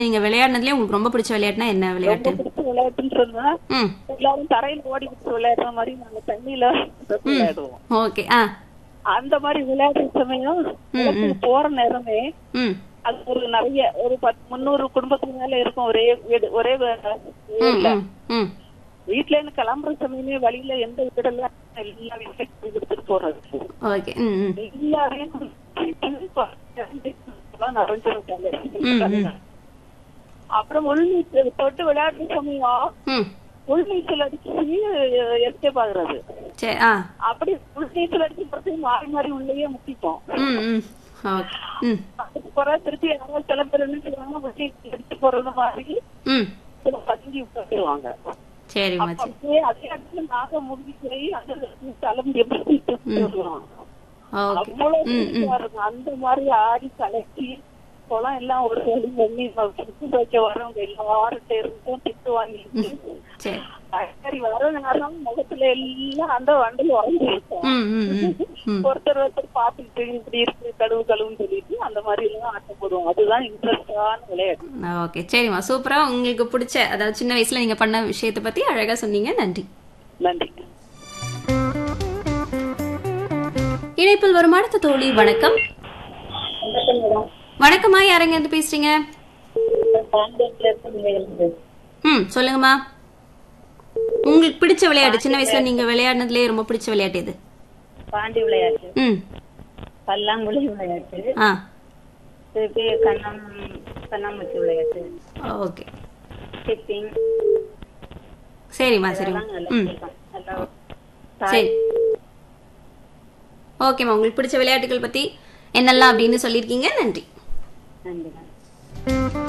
நீங்க விளையாடினதுலயே உங்களுக்கு ரொம்ப பிடிச்ச விளையாட்டுனா என்ன ரொம்ப விளையாட்டு பிடிச்ச விளையாட்டுன்னு சொன்னா ம் எல்லாரும் தரையில ஓடி பிடிச்சு விளையாடுற மாதிரி நாங்க தண்ணியில விளையாடுவோம் ஓகே ஆ அந்த மாதிரி விளையாடுற சமயம் குளத்துக்கு போற நேரமே ம் அது ஒரு நிறைய ஒரு பத்து முந்நூறு குடும்பத்துக்கு மேல இருக்கும் ஒரே வீடு ஒரே வீ- ம் ஊர்ல ம் ம் வீட்டுல இருந்து கிளம்புற சமயமே வழியில எந்த வீடெல்லாம் எல்லா வீட்டுக்கும் எடுத்துட்டு போறது ஓகே ம் ம் எல்லாரையும் நிறைஞ்சிருக்காங்க ம், ம். அப்புறம் உள்நீச்சல் தொட்டு விளையாடுற சமயம் ம் உள்நீச்சல் அடிச்சு எஸ்கேப் ஆகுறது சரி ஆ அப்படி உள்நீச்சல் அடிச்சு பிறகு மாறி மாறி உள்ளேயே முட்டிப்போம் ம் ம் ஓகே ம் அதுக்கு பிறகு திருப்பி யாராவது சில பேர் என்ன செய்வாங்க உள்நீச்சல் அடிச்சு போறது மாதிரி ம் சில பதுங்கி உட்காந்துருவாங்க சரிம்மா சரி அப்படியே அதே இடத்துல நாக முடிஞ்சு போய் அந்த தலைமுடி எப்படி வருவோம் ஓகே அவ்வளவு சிரிப்பா இருக்கும். அந்த மாதிரி ஆடி கலக்கி குளம் எல்லாம் ஒரு சைடு பண்ணி சுத்தி வைக்க வரவங்க எல்லாரும் இருந்தும் திட்டு வாங்கிட்டு சரி சரி வர நேரம் முகத்துல எல்லாம் அந்த வண்டில் உறங்கி இருக்கும் ம் ம் ம் ம் ஒருத்தர் ஒருத்தர் பாத்துக்கிட்டு இப்படி இருக்கு கழுவு கழுவுன்னு சொல்லிட்டு அந்த மாதிரி எல்லாம் ஆட்டம் போடுவோம் அதுதான் இன்ட்ரெஸ்டான விளையாட்டு ஓகே சரிம்மா சூப்பரா உங்களுக்கு பிடிச்ச அதாவது சின்ன வயசுல நீங்க பண்ண விஷயத்தை பத்தி அழகா சொன்னீங்க நன்றி நன்றி இணைப்பில் வரும் அடுத்த தோழி வணக்கம் வணக்கம்மா யாரங்க இருந்து பேசுறீங்க ம் சொல்லுங்கம்மா உங்களுக்கு பிடிச்ச விளையாட்டு சின்ன வயசுல நீங்க விளையாடினதுலயே ரொம்ப பிடிச்ச விளையாட்டு எது பாண்டி விளையாட்டு ம் பல்லாங்குழி விளையாட்டு ஆ திருப்பி கண்ணம் கண்ணாமூச்சி விளையாட்டு ஓகே ஸ்கிப்பிங் சரிம்மா சரிம்மா இதெல்லாம் நல்லா ம் பிடிக்கும். நல்லா சரி ஓகேம்மா உங்களுக்கு பிடிச்ச விளையாட்டுகள் பத்தி என்னெல்லாம் அப்படின்னு சொல்லியிருக்கீங்க நன்றி நன்றி